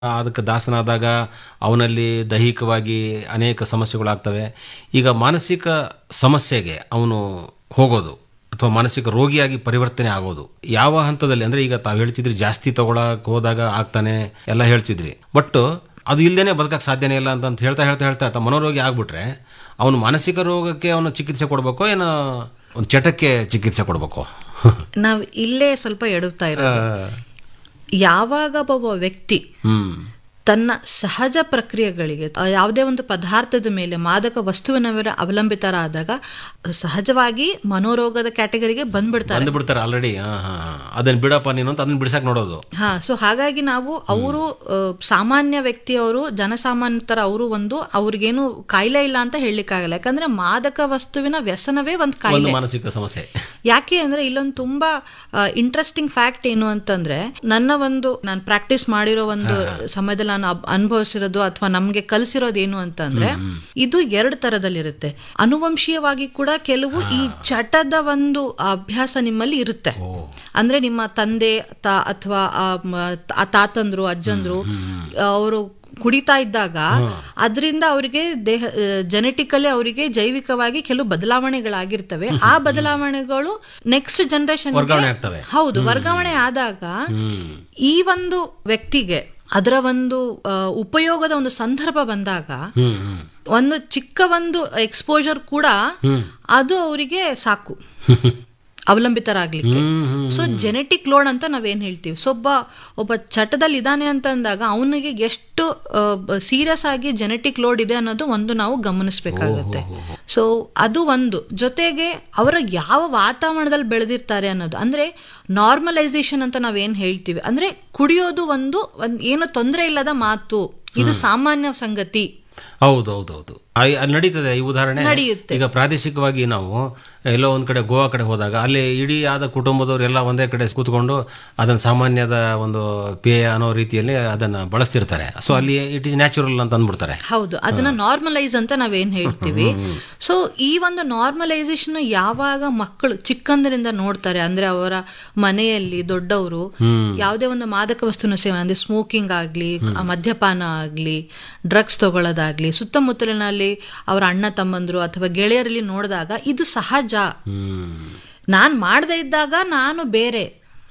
ಅದಕ್ಕೆ ದಾಸನಾದಾಗ ಅವನಲ್ಲಿ ದೈಹಿಕವಾಗಿ ಅನೇಕ ಸಮಸ್ಯೆಗಳಾಗ್ತವೆ ಈಗ ಮಾನಸಿಕ ಸಮಸ್ಯೆಗೆ ಅವನು ಹೋಗೋದು ಅಥವಾ ಮಾನಸಿಕ ರೋಗಿಯಾಗಿ ಪರಿವರ್ತನೆ ಆಗೋದು ಯಾವ ಹಂತದಲ್ಲಿ ಅಂದ್ರೆ ಈಗ ತಾವು ಹೇಳ್ತಿದ್ರಿ ಜಾಸ್ತಿ ತಗೊಳಕ್ ಹೋದಾಗ ಆಗ್ತಾನೆ ಎಲ್ಲ ಹೇಳ್ತಿದ್ರಿ ಬಟ್ ಅದು ಇಲ್ದೇನೆ ಬದುಕಕ್ಕೆ ಸಾಧ್ಯನೇ ಇಲ್ಲ ಅಂತ ಅಂತ ಹೇಳ್ತಾ ಹೇಳ್ತಾ ಹೇಳ್ತಾ ಆತ ಮನೋರೋಗಿ ಆಗ್ಬಿಟ್ರೆ ಅವನು ಮಾನಸಿಕ ರೋಗಕ್ಕೆ ಅವನು ಚಿಕಿತ್ಸೆ ಕೊಡಬೇಕೋ ಏನೋ ಒಂದು ಚಟಕ್ಕೆ ಚಿಕಿತ್ಸೆ ಕೊಡಬೇಕು ನಾವ್ ಇಲ್ಲೇ ಸ್ವಲ್ಪ ಎಡುತ್ತಾ ಇರೋದು ಯಾವಾಗ ಒಬ್ಬ ವ್ಯಕ್ತಿ ಹ್ಮ್ ತನ್ನ ಸಹಜ ಪ್ರಕ್ರಿಯೆಗಳಿಗೆ ಆ, ಯಾವುದೇ ಒಂದು ಪದಾರ್ಥದ ಮೇಲೆ ಮಾದಕ ವಸ್ತುವಿನ ಮೇಲೆ ಅವಲಂಬಿತರಾದಾಗ ಸಹಜವಾಗಿ ಮನೋರೋಗದ ಕ್ಯಾಟಗರಿಗೆ ಬಂದ್ಬಿಡ್ತಾರೆ ಬಂದು ಬಿಡ್ತಾರೆ ಆಲ್ರೆಡಿ ಅದನ್ನ ಬಿಡಪ್ಪ ನೀನು ಅಂತ ಅದನ್ನ ಬಿಡ್ಸಕ್ ನೋಡೋದು ಹಾ ಸೊ ಹಾಗಾಗಿ ನಾವು ಅವರು ಸಾಮಾನ್ಯ ವ್ಯಕ್ತಿಯವರು ಜನಸಾಮಾನ್ಯ ತರ ಅವರು ಒಂದು ಅವ್ರಿಗೇನು ಕಾಯಿಲೆ ಇಲ್ಲ ಅಂತ ಹೇಳಲಿಕ್ಕಾಗಲ್ಲ ಯಾಕಂದ್ರೆ ಮಾದಕ ವಸ್ತುವಿನ ವ್ಯಸನವೇ ಒಂದು ಒಂದು ಕಾಯಿಲೆ ಮಾನಸಿಕ ಸಮಸ್ಯೆ ಯಾಕೆ ಅಂದ್ರೆ ಇಲ್ಲೊಂದು ತುಂಬಾ ಇಂಟ್ರೆಸ್ಟಿಂಗ್ ಫ್ಯಾಕ್ಟ್ ಏನು ಅಂತಂದ್ರೆ ನನ್ನ ಒಂದು ನಾನು ಪ್ರಾಕ್ಟೀಸ್ ಮಾಡಿರೋ ಒಂದು ಸಮಯದಲ್ಲಿ ನಾನು ಅಬ್- ಅನುಭವಿಸಿರೋದು ಅಥವಾ ನಮ್ಗೆ ಕಲಿಸಿರೋದು ಏನು ಅಂತಂದ್ರೆ ಇದು ಎರಡು ತರದಲ್ಲಿರುತ್ತೆ ಅನುವಂಶೀಯವಾಗಿ ಕೂಡ ಕೆಲವು ಈ ಚಟದ ಒಂದು ಅಭ್ಯಾಸ ನಿಮ್ಮಲ್ಲಿ ಇರುತ್ತೆ ಅಂದ್ರೆ ನಿಮ್ಮ ತಂದೆ ತಾ- ಅಥವಾ ಆ ಮ- ಆ ತಾತಂದ್ರು ಅಜ್ಜಂದ್ರು ಅವರು ಕುಡಿತಾ ಇದ್ದಾಗ ಅದರಿಂದ ಅವರಿಗೆ ದೇಹ ಜೆನೆಟಿಕಲಿ ಅವರಿಗೆ ಜೈವಿಕವಾಗಿ ಕೆಲವು ಬದಲಾವಣೆಗಳಾಗಿರ್ತವೆ ಆ ಬದಲಾವಣೆಗಳು ನೆಕ್ಸ್ಟ್ ಜನರೇಷನ್ ವರ್ಗಾವಣೆ ಆಗ್ತವೆ ಹೌದು ವರ್ಗಾವಣೆ ಆದಾಗ ಈ ಒಂದು ವ್ಯಕ್ತಿಗೆ ಅದರ ಒಂದು ಆ, ಉಪಯೋಗದ ಒಂದು ಸಂದರ್ಭ ಬಂದಾಗ ಹ್ಮ್ ಹ್ಮ್ ಒಂದು ಚಿಕ್ಕ ಒಂದು ಎಕ್ಸ್ಪೋಜರ್ ಕೂಡ ಅದು ಅವರಿಗೆ ಸಾಕು ಅವಲಂಬಿತರಾಗ್ಲಿಕ್ಕೆ ಹ್ಮ್, ಹ್ಮ್, ಸೊ ಜೆನೆಟಿಕ್ ಲೋಡ್ ಅಂತ ನಾವೇನ್ ಹೇಳ್ತೀವಿ ಸೊ ಒಬ್ಬ ಒಬ್ಬ ಚಟದಲ್ಲಿ ಇದ್ದಾನೆ ಅಂತ ಅಂದಾಗ ಅವನಿಗೆ ಎಷ್ಟು ಸೀರಿಯಸ್ ಆಗಿ ಜೆನೆಟಿಕ್ ಲೋಡ್ ಇದೆ ಅನ್ನೋದು ಒಂದು ನಾವು ಗಮನಿಸಬೇಕಾಗುತ್ತೆ ಸೊ ಅದು ಒಂದು ಜೊತೆಗೆ ಅವರ ಯಾವ ವಾತಾವರಣದಲ್ಲಿ ಬೆಳೆದಿರ್ತಾರೆ ಅನ್ನೋದು ಅಂದ್ರೆ ನಾರ್ಮಲೈಸೇಷನ್ ಅಂತ ನಾವೇನ್ ಹೇಳ್ತೀವಿ ಅಂದ್ರೆ ಕುಡಿಯೋದು ಒಂದು ಒಂದ್ ಏನು ತೊಂದರೆ ಇಲ್ಲದ ಮಾತು ಇದು ಸಾಮಾನ್ಯ ಸಂಗತಿ ಹೌದು ಹೌದು ಹೌದು ಆ- ಅಲ್ಲಿ ನಡೀತದೆ ಈ ಉದಾಹರಣೆ ನಡೆಯುತ್ತೆ. ಈಗ ಪ್ರಾದೇಶಿಕವಾಗಿ ನಾವು ಎಲ್ಲೋ ಒಂದ್ ಕಡೆ ಗೋವಾ ಕಡೆ ಹೋದಾಗ ಅಲ್ಲಿ ಇಡೀ ಆದ ಕುಟುಂಬದವರು ಎಲ್ಲ ಒಂದೇ ಕಡೆ ಕೂತ್ಕೊಂಡು ಅದನ್ನ ಸಾಮಾನ್ಯದ ಒಂದು ಪೇಯ ಅನ್ನೋ ರೀತಿಯಲ್ಲಿ ಅದನ್ನ ಬಳಸ್ತಿರ್ತಾರೆ ಸೊ ಅಲ್ಲಿ ಇಟ್ ಇಸ್ ನ್ಯಾಚುರಲ್ ಅಂತ ಅಂದ್ಬಿಡ್ತಾರೆ ಹೌದು ಅದನ್ನ ನಾರ್ಮಲೈಸ್ ಅಂತ ನಾವೇನ್ ಹೇಳ್ತೀವಿ ಸೊ ಈ ಒಂದು ನಾರ್ಮಲೈಸೇಷನ್ ಯಾವಾಗ ಮಕ್ಕಳು ಚಿಕ್ಕಂದರಿಂದ ನೋಡ್ತಾರೆ ಅಂದ್ರೆ ಅವರ ಮನೆಯಲ್ಲಿ ದೊಡ್ಡವರು ಯಾವುದೇ ಒಂದು ಮಾದಕ ವಸ್ತುನ ಸೇವನೆ ಅಂದ್ರೆ ಸ್ಮೋಕಿಂಗ್ ಆಗ್ಲಿ ಆ, ಮದ್ಯಪಾನ ಆಗ್ಲಿ ಡ್ರಗ್ಸ್ ತಗೊಳ್ಳೋದಾಗ್ಲಿ ಸುತ್ತಮುತ್ತಲಿನಲ್ಲಿ ಅವರ ಅಣ್ಣ ತಮ್ಮಂದ್ರು ಅಥವಾ ಗೆಳೆಯರಲ್ಲಿ ನೋಡಿದಾಗ ಇದು ಸಹಜ ಹ್ಮ್ ನಾನ್ ಮಾಡದೇ ಇದ್ದಾಗ ನಾನು ಬೇರೆ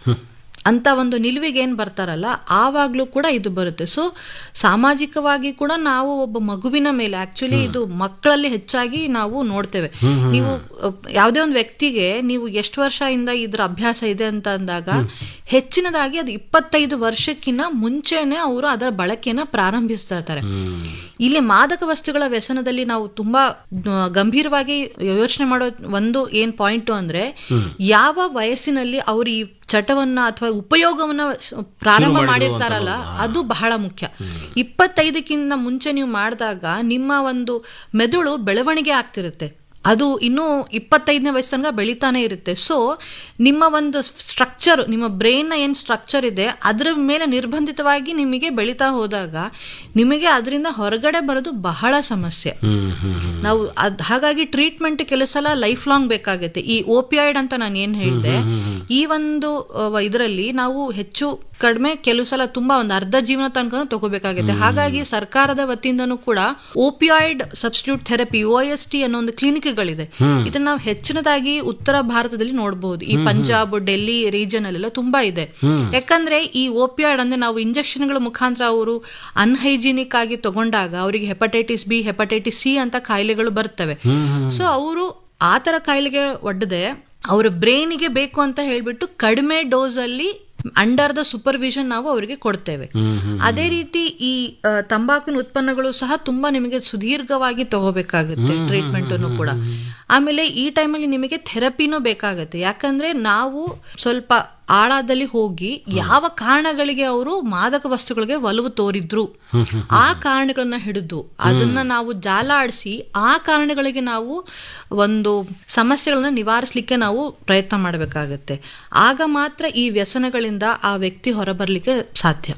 ಅಂತ ಒಂದು ನಿಲುವಿಗೆ ಏನ್ ಬರ್ತಾರಲ್ಲ ಆವಾಗ್ಲೂ ಕೂಡ ಇದು ಬರುತ್ತೆ ಸೊ ಸಾಮಾಜಿಕವಾಗಿ ಕೂಡ ನಾವು ಒಬ್ಬ ಮಗುವಿನ ಮೇಲೆ ಆಕ್ಚುಲಿ ಇದು ಮಕ್ಕಳಲ್ಲಿ ಹೆಚ್ಚಾಗಿ ನಾವು ನೋಡ್ತೇವೆ ನೀವು ಅಹ್, ಯಾವುದೇ ಒಂದು ವ್ಯಕ್ತಿಗೆ ನೀವು ಎಷ್ಟು ವರ್ಷದಿಂದ ಇದ್ರ ಅಭ್ಯಾಸ ಇದೆ ಅಂತ ಅಂದಾಗ ಹೆಚ್ಚಿನದಾಗಿ ಅದು ಇಪ್ಪತ್ತೈದು ವರ್ಷಕ್ಕಿಂತ ಮುಂಚೆನೆ ಅವರು ಅದರ ಬಳಕೆನ ಪ್ರಾರಂಭಿಸ್ತಾ ಇರ್ತಾರೆ ಇಲ್ಲಿ ಮಾದಕ ವಸ್ತುಗಳ ವ್ಯಸನದಲ್ಲಿ ನಾವು ತುಂಬಾ ಆ, ಗಂಭೀರವಾಗಿ ಯೋಚನೆ ಮಾಡೋ ಒಂದು ಏನ್ ಪಾಯಿಂಟ್ ಅಂದ್ರೆ ಯಾವ ವಯಸ್ಸಿನಲ್ಲಿ ಅವರು ಈ ಚಟವನ್ನ ಅಥವಾ ಉಪಯೋಗವನ್ನ ಶ- ಪ್ರಾರಂಭ ಮಾಡಿರ್ತಾರಲ್ಲ ಅದು ಬಹಳ ಮುಖ್ಯ ಇಪ್ಪತ್ತೈದಕ್ಕಿಂತ ಮುಂಚೆ ನೀವು ಮಾಡಿದಾಗ ನಿಮ್ಮ ಒಂದು ಮೆದುಳು ಬೆಳವಣಿಗೆ ಆಗ್ತಿರುತ್ತೆ ಅದು ಇನ್ನೂ ಇಪ್ಪತ್ತೈದನೇ ವಯಸ್ಸು ತನಕ ಬೆಳಿತಾನೆ ಇರುತ್ತೆ ಸೊ ನಿಮ್ಮ ಒಂದು ಸ್ಟ್ರಕ್ಚರ್ ನಿಮ್ಮ ಬ್ರೈನ್ನ ಏನು ಸ್ಟ್ರಕ್ಚರ್ ಇದೆ ಅದರ ಮೇಲೆ ನಿರ್ಬಂಧಿತವಾಗಿ ನಿಮಗೆ ಬೆಳೀತಾ ಹೋದಾಗ ನಿಮಗೆ ಅದರಿಂದ ಹೊರಗಡೆ ಬರೋದು ಬಹಳ ಸಮಸ್ಯೆ ಹ್ಮ್ ಹ್ಮ್ ಹ್ಮ್ ನಾವು ಅದ್ ಹಾಗಾಗಿ ಟ್ರೀಟ್ಮೆಂಟ್ ಕೆಲವು ಸಲ ಲೈಫ್ ಲಾಂಗ್ ಬೇಕಾಗುತ್ತೆ ಈ ಓಪಿಯಾಯ್ಡ್ ಅಂತ ನಾನು ಏನ್ ಹೇಳಿದೆ ಈ ಒಂದು ಇದರಲ್ಲಿ ನಾವು ಹೆಚ್ಚು ಕಡಿಮೆ ಕೆಲವು ಸಲ ತುಂಬಾ ಒಂದು ಅರ್ಧ ಜೀವನ ತನಕ ತಗೋಬೇಕಾಗುತ್ತೆ ಹಾಗಾಗಿ ಸರ್ಕಾರದ ವತಿಯಿಂದನೂ ಕೂಡ opioid substitute therapy O S T ಅನ್ನೋ ಒಂದು ಕ್ಲಿನಿಕ್ಗಳಿದೆ ಇದನ್ನ ನಾವು ಹೆಚ್ಚಿನದಾಗಿ ಉತ್ತರ ಭಾರತದಲ್ಲಿ ನೋಡಬಹುದು ಈ ಪಂಜಾಬ್ ಡೆಲ್ಲಿ ರೀಜನ್ ಅಲ್ಲೆಲ್ಲ ತುಂಬಾ ಇದೆ ಯಾಕಂದ್ರೆ ಈ ಓಪಿಯಾಯ್ಡ್ ಅಂದ್ರೆ ನಾವು ಇಂಜೆಕ್ಷನ್ಗಳ ಮುಖಾಂತರ ಅವರು ಅನ್ಹೈಜಿನಿಕ್ ಆಗಿ ತಗೊಂಡಾಗ ಅವರಿಗೆ ಹೆಪಟೈಟಿಸ್ ಬಿ ಹೆಪಟೈಟಿಸ್ ಸಿ ಅಂತ ಕಾಯಿಲೆಗಳು ಬರ್ತವೆ ಸೊ ಅವರು ಆ ತರ ಕಾಯಿಲೆಗೆ ಒಡ್ಡದೆ ಅವರ ಬ್ರೈನಿಗೆ ಬೇಕು ಅಂತ ಹೇಳ್ಬಿಟ್ಟು ಕಡಿಮೆ ಡೋಸ್ ಅಲ್ಲಿ ಅಂಡರ್ ದ ಸೂಪರ್ವಿಷನ್ ನಾವು ಅವರಿಗೆ ಕೊಡ್ತೇವೆ ಅದೇ ರೀತಿ ಈ ಆ, ತಂಬಾಕಿನ ಉತ್ಪನ್ನಗಳು ಸಹ ತುಂಬಾ ನಿಮಗೆ ಸುದೀರ್ಘವಾಗಿ ತಗೋಬೇಕಾಗುತ್ತೆ ಟ್ರೀಟ್ಮೆಂಟ್ ಕೂಡ ಆಮೇಲೆ ಈ ಟೈಮಲ್ಲಿ ನಿಮಗೆ ಥೆರಪಿನೂ ಬೇಕಾಗುತ್ತೆ ಯಾಕಂದ್ರೆ ನಾವು ಸ್ವಲ್ಪ ಆಳದಲ್ಲಿ ಹೋಗಿ ಯಾವ ಕಾರಣಗಳಿಗೆ ಅವರು ಮಾದಕ ವಸ್ತುಗಳಿಗೆ ಒಲವು ತೋರಿದ್ರು ಆ ಕಾರಣಗಳನ್ನ ಹಿಡಿದು ಅದನ್ನ ನಾವು ಜಾಲ ಆಡಿಸಿ ಆ ಕಾರಣಗಳಿಗೆ ನಾವು ಒಂದು ಸಮಸ್ಯೆಗಳನ್ನ ನಿವಾರಿಸಲಿಕ್ಕೆ ನಾವು ಪ್ರಯತ್ನ ಮಾಡಬೇಕಾಗತ್ತೆ ಆಗ ಮಾತ್ರ ಈ ವ್ಯಸನಗಳಿಂದ ಆ ವ್ಯಕ್ತಿ ಹೊರಬರ್ಲಿಕ್ಕೆ ಸಾಧ್ಯ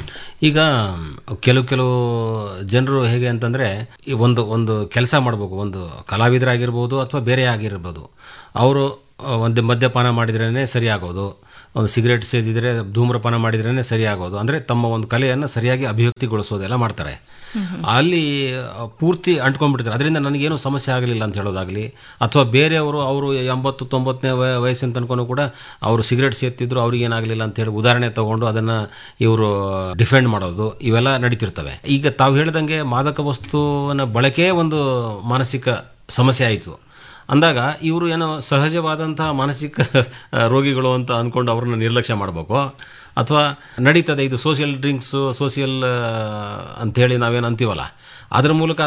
ಈಗ ಕೆಲವು ಕೆಲವು ಜನರು ಹೇಗೆ ಅಂತಂದ್ರೆ ಈ ಒಂದು ಒಂದು ಕೆಲಸ ಮಾಡಬೇಕು ಒಂದು ಕಲಾವಿದರಾಗಿರ್ಬೋದು ಅಥವಾ ಬೇರೆ ಆಗಿರ್ಬೋದು ಅವರು ಒಂದು ಮದ್ಯಪಾನ ಮಾಡಿದ್ರೇ ಸರಿ ಆಗೋದು ಒಂದು ಸಿಗರೇಟ್ ಸೇದಿದ್ರೆ ಧೂಮ್ರಪಾನ ಮಾಡಿದ್ರೇ ಸರಿ ಆಗೋದು ಅಂದರೆ ತಮ್ಮ ಒಂದು ಕಲೆಯನ್ನು ಸರಿಯಾಗಿ ಅಭಿವ್ಯಕ್ತಿಗೊಳಿಸೋದೆಲ್ಲ ಮಾಡ್ತಾರೆ ಅಲ್ಲಿ ಆ, ಪೂರ್ತಿ ಅಂಟ್ಕೊಂಡ್ಬಿಡ್ತಾರೆ ಅದರಿಂದ ನನಗೇನು ಸಮಸ್ಯೆ ಆಗಲಿಲ್ಲ ಅಂತ ಹೇಳೋದಾಗಲಿ ಅಥವಾ ಬೇರೆಯವರು ಅವರು ಎಂಬತ್ತು ತೊಂಬತ್ತನೇ ವಯ- ವಯಸ್ಸಿನ ತನಕನೂ ಕೂಡ ಅವರು ಸಿಗರೇಟ್ ಸೇರ್ತಿದ್ರು ಅವ್ರಿಗೆ ಏನಾಗಲಿಲ್ಲ ಅಂತ ಹೇಳಿ ಉದಾಹರಣೆ ತಗೊಂಡು ಅದನ್ನು ಇವರು ಡಿಫೆಂಡ್ ಮಾಡೋದು ಇವೆಲ್ಲ ನಡೀತಿರ್ತವೆ ಈಗ ತಾವು ಹೇಳ್ದಂಗೆ ಮಾದಕ ವಸ್ತುವಿನ ಬಳಕೆ ಒಂದು ಮಾನಸಿಕ ಸಮಸ್ಯೆ ಆಯಿತು ಅಂದಾಗ ಇವರು ಏನೋ ಸಹಜವಾದಂತಹ ಮಾನಸಿಕ ಆ, ರೋಗಿಗಳು ಅಂತ ಅಂದ್ಕೊಂಡು ಅವ್ರನ್ನ ನಿರ್ಲಕ್ಷ್ಯ ಮಾಡಬೇಕು ಅಥವಾ ನಡೀತದೆ ಇದು ಸೋಷಿಯಲ್ ಡ್ರಿಂಕ್ಸು ಸೋಷಿಯಲ್ ಅಂಥೇಳಿ ನಾವೇನು ಅಂತೀವಲ್ಲ ಅದ್ರ ಮೂಲಕ